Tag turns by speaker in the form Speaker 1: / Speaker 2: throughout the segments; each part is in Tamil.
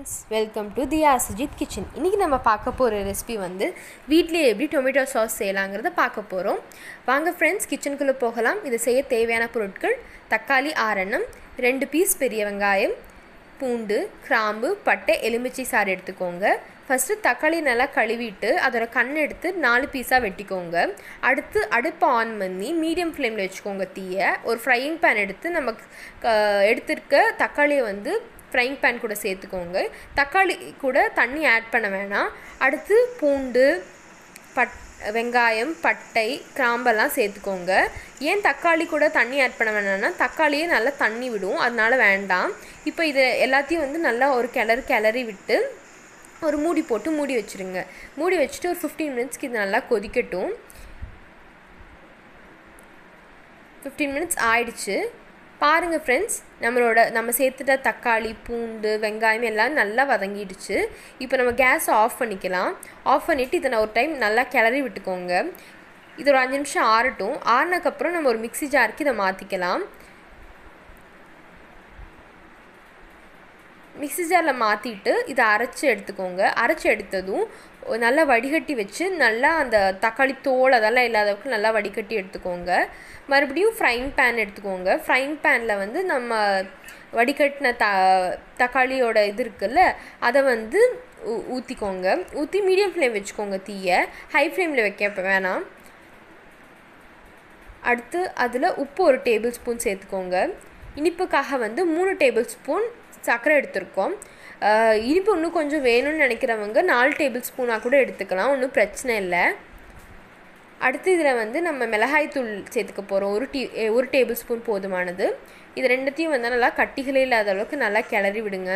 Speaker 1: friends welcome to Diya Sujith kitchen இன்றைக்கி நம்ம பார்க்க போகிற ரெசிபி வந்து வீட்லேயே எப்படி டொமேட்டோ சாஸ் செய்யலாங்கிறத பார்க்க போகிறோம் வாங்க ஃப்ரெண்ட்ஸ் கிச்சனுக்குள்ளே போகலாம் இதை செய்ய தேவையான பொருட்கள் தக்காளி ஆரெண்ணம் ரெண்டு பீஸ் பெரிய வெங்காயம் பூண்டு கிராம்பு பட்டை எலுமிச்சை சாறு எடுத்துக்கோங்க ஃபஸ்ட்டு தக்காளி நல்லா கழுவிட்டு அதோட கண் எடுத்து நாலு பீஸாக வெட்டிக்கோங்க அடுத்து அடுப்பை ஆன் பண்ணி மீடியம் ஃப்ளேமில் வச்சுக்கோங்க தீயை ஒரு ஃப்ரையிங் பேன் எடுத்து நம்ம எடுத்திருக்க தக்காளியை வந்து ஃப்ரைங் பேன் கூட சேர்த்துக்கோங்க தக்காளி கூட தண்ணி ஆட் பண்ண வேணாம் அடுத்து பூண்டு பட் வெங்காயம் பட்டை கிராம்பெல்லாம் சேர்த்துக்கோங்க ஏன் தக்காளி கூட தண்ணி ஆட் பண்ண வேணாம்னா தக்காளியே நல்லா தண்ணி விடும் அதனால வேண்டாம் இப்போ இதை எல்லாத்தையும் வந்து நல்லா ஒரு கிளறு கிளறி விட்டு ஒரு மூடி போட்டு மூடி வச்சுருங்க மூடி வச்சுட்டு ஒரு ஃபிஃப்டீன் மினிட்ஸ்க்கு இது நல்லா கொதிக்கட்டும் ஃபிஃப்டீன் மினிட்ஸ் ஆயிடுச்சு பாருங்கள் ஃப்ரெண்ட்ஸ் நம்மளோட நம்ம சேர்த்துட்ட தக்காளி பூண்டு வெங்காயம் எல்லாம் நல்லா வதங்கிடுச்சு இப்போ நம்ம கேஸை ஆஃப் பண்ணிக்கலாம் ஆஃப் பண்ணிவிட்டு இதை நான் ஒரு டைம் நல்லா கிளறி விட்டுக்கோங்க இது ஒரு அஞ்சு நிமிஷம் ஆறட்டும் ஆறினக்கப்புறம் நம்ம ஒரு மிக்சி ஜாருக்கு இதை மாற்றிக்கலாம் மிக்சி ஜாரில் மாற்றிட்டு இதை அரைச்சி எடுத்துக்கோங்க அரைச்சி எடுத்ததும் நல்லா வடிகட்டி வச்சு நல்லா அந்த தக்காளி தோல் அதெல்லாம் இல்லாதவருக்கு நல்லா வடிகட்டி எடுத்துக்கோங்க மறுபடியும் ஃப்ரைங் பேன் எடுத்துக்கோங்க ஃப்ரைங் பேனில் வந்து நம்ம வடிகட்டின த தக்காளியோட இது இருக்குல்ல அதை வந்து ஊற்றிக்கோங்க ஊற்றி மீடியம் ஃப்ளேம் வச்சுக்கோங்க தீயை ஹை ஃப்ளேமில் வைக்க வேணாம் அடுத்து அதில் உப்பு ஒரு டேபிள் ஸ்பூன் சேர்த்துக்கோங்க இனிப்புக்காக வந்து மூணு டேபிள் ஸ்பூன் சர்க்கரை எடுத்திருக்கோம் இனிப்பு இன்னும் கொஞ்சம் வேணும்னு நினைக்கிறவங்க நாலு டேபிள் ஸ்பூனாக கூட எடுத்துக்கலாம் ஒன்றும் பிரச்சனை இல்லை அடுத்து இதில் வந்து நம்ம மிளகாய் தூள் சேர்த்துக்க போகிறோம் ஒரு டீ ஒரு டேபிள் ஸ்பூன் போதுமானது இது ரெண்டுத்தையும் வந்து நல்லா கட்டிகளே இல்லாத அளவுக்கு நல்லா கிளறி விடுங்க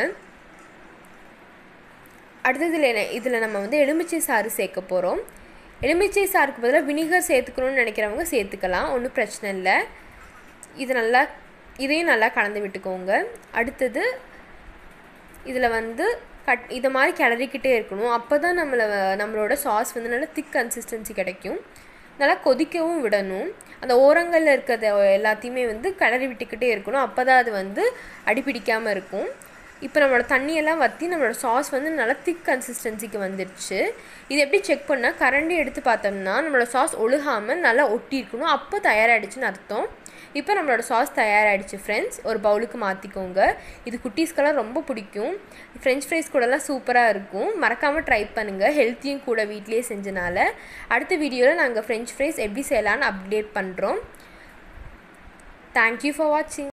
Speaker 1: அடுத்தது இதில் இதில் நம்ம வந்து எலுமிச்சை சாறு சேர்க்க போகிறோம் எலுமிச்சை சாருக்கு பதிலாக வினிகர் சேர்த்துக்கணும்னு நினைக்கிறவங்க சேர்த்துக்கலாம் ஒன்றும் பிரச்சனை இல்லை இது நல்லா இதையும் நல்லா கலந்து விட்டுக்கோங்க அடுத்தது இதில் வந்து கட் இதை மாதிரி கிளறிக்கிட்டே இருக்கணும் அப்போ தான் நம்மளை நம்மளோட சாஸ் வந்து நல்லா திக் கன்சிஸ்டன்சி கிடைக்கும் நல்லா கொதிக்கவும் விடணும் அந்த ஓரங்களில் இருக்கிறத எல்லாத்தையுமே வந்து கிளறி விட்டுக்கிட்டே இருக்கணும் அப்போ தான் அது வந்து அடிப்பிடிக்காமல் இருக்கும் இப்போ நம்மளோட தண்ணியெல்லாம் வற்றி நம்மளோட சாஸ் வந்து நல்லா திக் கன்சிஸ்டன்சிக்கு வந்துடுச்சு இது எப்படி செக் பண்ணால் கரண்டி எடுத்து பார்த்தோம்னா நம்மளோட சாஸ் ஒழுகாமல் நல்லா ஒட்டி இருக்கணும் அப்போ தயாராகிடுச்சுன்னு அர்த்தம் இப்போ நம்மளோட சாஸ் தயாராகிடுச்சு ஃப்ரெண்ட்ஸ் ஒரு பவுலுக்கு மாற்றிக்கோங்க இது குட்டீஸ்க்கெல்லாம் ரொம்ப பிடிக்கும் ஃப்ரெஞ்ச் ஃப்ரைஸ் கூடலாம் சூப்பராக இருக்கும் மறக்காமல் ட்ரை பண்ணுங்கள் ஹெல்த்தியும் கூட வீட்லேயே செஞ்சனால அடுத்த வீடியோவில் நாங்கள் ஃப்ரெஞ்ச் ஃப்ரைஸ் எப்படி செய்யலான்னு அப்டேட் பண்ணுறோம் தேங்க்யூ ஃபார் வாட்சிங்